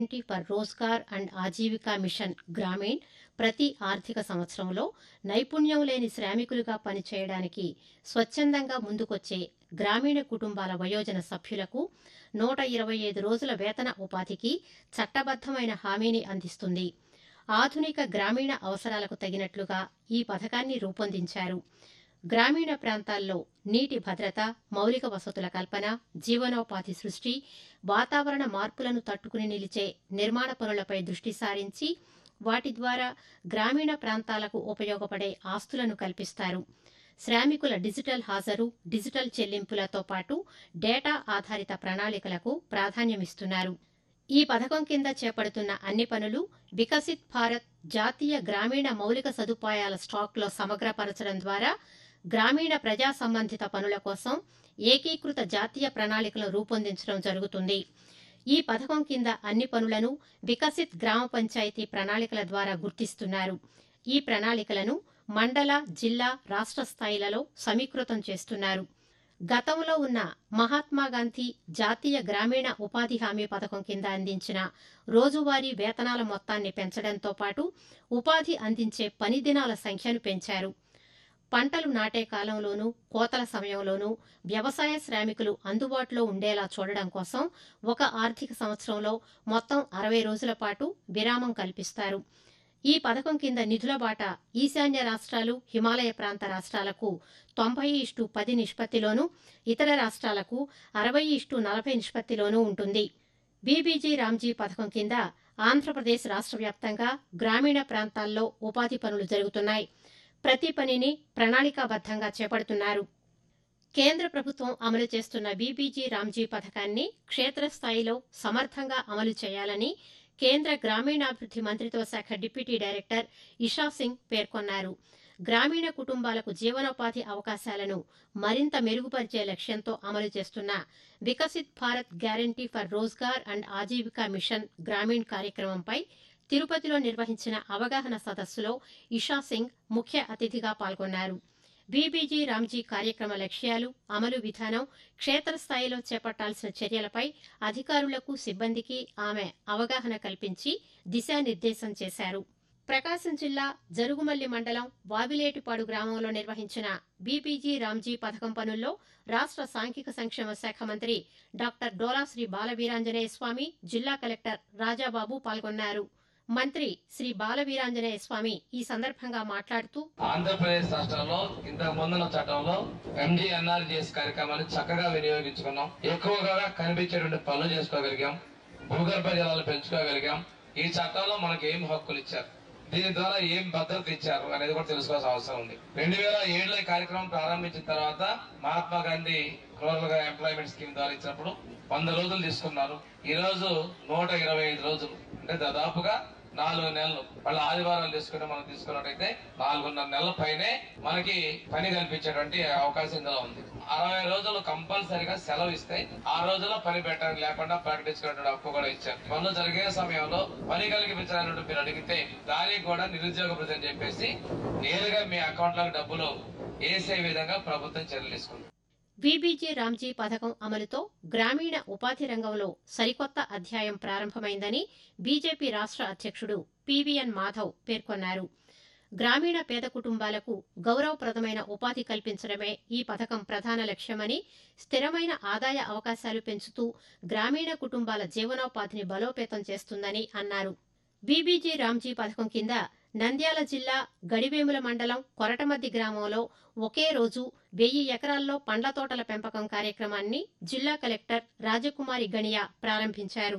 guarantee for Rozgar and Ajeevika mission Gramin ప్రతి ఆర్థిక సంవత్సరంలో నైపుణ్యం లేని శ్రామికులుగా పనిచేయడానికి స్వచ్ఛందంగా ముందుకొచ్చే గ్రామీణ కుటుంబాల వయోజన సభ్యులకు నూట ఇరవై ఐదు రోజుల వేతన ఉపాధికి చట్టబద్దమైన హామీని అందిస్తుంది ఆధునిక గ్రామీణ అవసరాలకు తగినట్లుగా ఈ పథకాన్ని రూపొందించారు గ్రామీణ ప్రాంతాల్లో నీటి భద్రత మౌలిక వసతుల కల్పన జీవనోపాధి సృష్టి వాతావరణ మార్పులను తట్టుకుని నిలిచే నిర్మాణ పనులపై దృష్టి సారించి వాటి ద్వారా గ్రామీణ ప్రాంతాలకు ఉపయోగపడే ఆస్తులను కల్పిస్తారు శ్రామికుల డిజిటల్ హాజరు డిజిటల్ చెల్లింపులతో పాటు డేటా ఆధారిత ప్రణాళికలకు ప్రాధాన్యమిస్తున్నారు ఈ పథకం కింద చేపడుతున్న అన్ని పనులు వికసిత్ భారత్ జాతీయ గ్రామీణ మౌలిక సదుపాయాల స్టాక్లో సమగ్రపరచడం ద్వారా గ్రామీణ ప్రజా సంబంధిత పనుల కోసం ఏకీకృత జాతీయ ప్రణాళికలను రూపొందించడం జరుగుతుంది ఈ పథకం కింద అన్ని పనులను వికసిత్ గ్రామ పంచాయతీ ప్రణాళికల ద్వారా గుర్తిస్తున్నారు ఈ ప్రణాళికలను మండల జిల్లా రాష్ట్ర స్థాయిలలో సమీకృతం చేస్తున్నారు గతంలో ఉన్న మహాత్మాగాంధీ జాతీయ గ్రామీణ ఉపాధి హామీ పథకం కింద అందించిన రోజువారీ వేతనాల మొత్తాన్ని పెంచడంతో పాటు ఉపాధి అందించే పని దినాల సంఖ్యను పెంచారు పంటలు నాటే కాలంలోనూ కోతల సమయంలోనూ వ్యవసాయ శ్రామికులు అందుబాటులో ఉండేలా చూడడం కోసం ఒక ఆర్థిక సంవత్సరంలో మొత్తం అరవై రోజుల పాటు విరామం కల్పిస్తారు ఈ పథకం కింద నిధుల బాట ఈశాన్య రాష్ట్రాలు హిమాలయ ప్రాంత రాష్ట్రాలకు తొంభై ఇష్టు పది నిష్పత్తిలోనూ ఇతర రాష్ట్రాలకు అరవై ఇష్టు నలభై నిష్పత్తిలోనూ ఉంటుంది బీబీజీ రామ్జీ పథకం కింద ఆంధ్రప్రదేశ్ రాష్ట్ర వ్యాప్తంగా గ్రామీణ ప్రాంతాల్లో ఉపాధి పనులు జరుగుతున్నాయి ప్రతి పనిని ప్రణాళికాబద్ధంగా చేపడుతున్నారు కేంద్ర ప్రభుత్వం అమలు చేస్తున్న బీబీజీ రామ్జీ పథకాన్ని క్షేత్రస్థాయిలో సమర్థంగా అమలు చేయాలని కేంద్ర గ్రామీణాభివృద్ధి మంత్రిత్వ శాఖ డిప్యూటీ డైరెక్టర్ ఇషా సింగ్ పేర్కొన్నారు గ్రామీణ కుటుంబాలకు జీవనోపాధి అవకాశాలను మరింత మెరుగుపరిచే లక్ష్యంతో అమలు చేస్తున్న Viksit Bharat guarantee for Rozgar and Ajeevika mission Gramin కార్యక్రమంపై తిరుపతిలో నిర్వహించిన అవగాహన సదస్సులో ఇషా సింగ్ ముఖ్య అతిథిగా పాల్గొన్నారు బీబీజీ రామ్జీ కార్యక్రమ లక్ష్యాలు అమలు విధానం క్షేత్రస్థాయిలో చేపట్టాల్సిన చర్యలపై అధికారులకు సిబ్బందికి ఆమె అవగాహన కల్పించి దిశానిర్దేశం చేశారు ప్రకాశం జిల్లా జరుగుమల్లి మండలం వావిలేటిపాడు గ్రామంలో నిర్వహించిన బీపీజీ రామ్జీ పథకం పనుల్లో రాష్ట్ర సాంఘిక సంక్షేమ శాఖ మంత్రి డాక్టర్ డోలాశ్రీ బాలవీరాంజనేయ స్వామి జిల్లా కలెక్టర్ రాజాబాబు పాల్గొన్నారు మంత్రి శ్రీ బాలవీరాంజనేయ స్వామి ఈ సందర్భంగా మాట్లాడుతూ ఆంధ్రప్రదేశ్ రాష్ట్రంలో ఇంతకు ముందున్న చట్టంలో ఎంజీఎన్ఆర్జీఎస్ కార్యక్రమాన్ని చక్కగా వినియోగించుకున్నాం ఎక్కువగా కనిపించేటువంటి పనులు చేసుకోగలిగాం భూగర్భ జలాలు పెంచుకోగలిగాం ఈ చట్టంలో మనకి ఏం హక్కులు ఇచ్చారు దీని ద్వారా ఏం భద్రత ఇచ్చారు అనేది కూడా తెలుసుకోవాల్సిన అవసరం ఉంది రెండు వేల ఏడులో ఈ కార్యక్రమం ప్రారంభించిన తర్వాత మహాత్మా గాంధీ రూరల్ గా ఎంప్లాయ్మెంట్ స్కీమ్ ద్వారా ఇచ్చినప్పుడు వంద రోజులు తీసుకున్నారు ఈ రోజు నూట ఇరవై ఐదు రోజులు అంటే దాదాపుగా నాలుగు నెలలు వాళ్ళ ఆదివారాలు తీసుకుని మనం తీసుకున్నట్టయితే నాలుగున్నర నెలల పైనే మనకి పని కల్పించేటువంటి అవకాశం ఇందులో ఉంది అరవై రోజులు కంపల్సరిగా సెలవు ఇస్తే ఆ రోజుల్లో పని పెట్టడానికి లేకుండా ప్రకటించుకునేటువంటి హక్కు కూడా ఇచ్చారు పనులు జరిగే సమయంలో పని కల్పించాలని మీరు అడిగితే దానికి కూడా నిరుద్యోగ భృతి అని చెప్పేసి నేరుగా మీ అకౌంట్ లో డబ్బులు వేసే విధంగా ప్రభుత్వం చర్యలు తీసుకుంది బీబీజీ రామ్జీ పథకం అమలుతో గ్రామీణ ఉపాధి రంగంలో సరికొత్త అధ్యాయం ప్రారంభమైందని బీజేపీ రాష్ట్ర అధ్యక్షుడు పీవీఎన్ మాధవ్ పేర్కొన్నారు గ్రామీణ పేద కుటుంబాలకు గౌరవప్రదమైన ఉపాధి కల్పించడమే ఈ పథకం ప్రధాన లక్ష్యమని స్థిరమైన ఆదాయ అవకాశాలు పెంచుతూ గ్రామీణ కుటుంబాల జీవనోపాధిని బలోపేతం చేస్తుందని అన్నారు బీబీజీ రామ్జీ పథకం కింద నంద్యాల జిల్లా గడివేముల మండలం కొరటమద్ది గ్రామంలో ఒకే రోజు వెయ్యి ఎకరాల్లో పండ్ల తోటల పెంపకం కార్యక్రమాన్ని జిల్లా కలెక్టర్ రాజకుమారి గణియా ప్రారంభించారు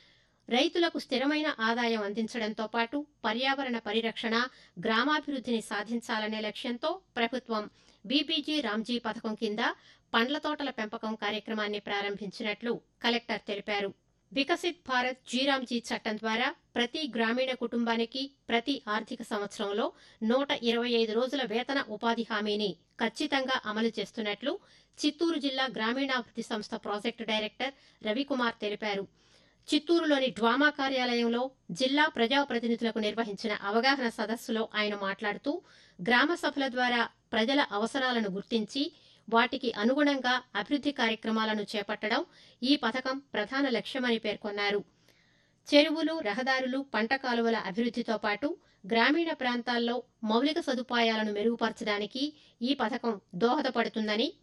రైతులకు స్థిరమైన ఆదాయం అందించడంతో పాటు పర్యావరణ పరిరక్షణ గ్రామాభివృద్ధిని సాధించాలనే లక్ష్యంతో ప్రభుత్వం బీబీజీ రామ్జీ పథకం కింద పండ్ల తోటల పెంపకం కార్యక్రమాన్ని ప్రారంభించినట్లు కలెక్టర్ తెలిపారు వికసిత్ భారత్ జీరామ్జీ చట్టం ద్వారా ప్రతి గ్రామీణ కుటుంబానికి ప్రతి ఆర్థిక సంవత్సరంలో నూట ఇరవై ఐదు రోజుల వేతన ఉపాధి హామీని ఖచ్చితంగా అమలు చేస్తున్నట్లు చిత్తూరు జిల్లా గ్రామీణాభివృద్ధి సంస్థ ప్రాజెక్టు డైరెక్టర్ రవికుమార్ తెలిపారు చిత్తూరులోని డ్వామా కార్యాలయంలో జిల్లా ప్రజాప్రతినిధులకు నిర్వహించిన అవగాహన సదస్సులో ఆయన మాట్లాడుతూ గ్రామ సభల ద్వారా ప్రజల అవసరాలను గుర్తించి వాటికి అనుగుణంగా అభివృద్ధి కార్యక్రమాలను చేపట్టడం ఈ పథకం ప్రధాన లక్ష్యమని పేర్కొన్నారు చెరువులు రహదారులు పంట కాలువల అభివృద్ధితో పాటు గ్రామీణ ప్రాంతాల్లో మౌలిక సదుపాయాలను మెరుగుపరచడానికి ఈ పథకం దోహదపడుతుందని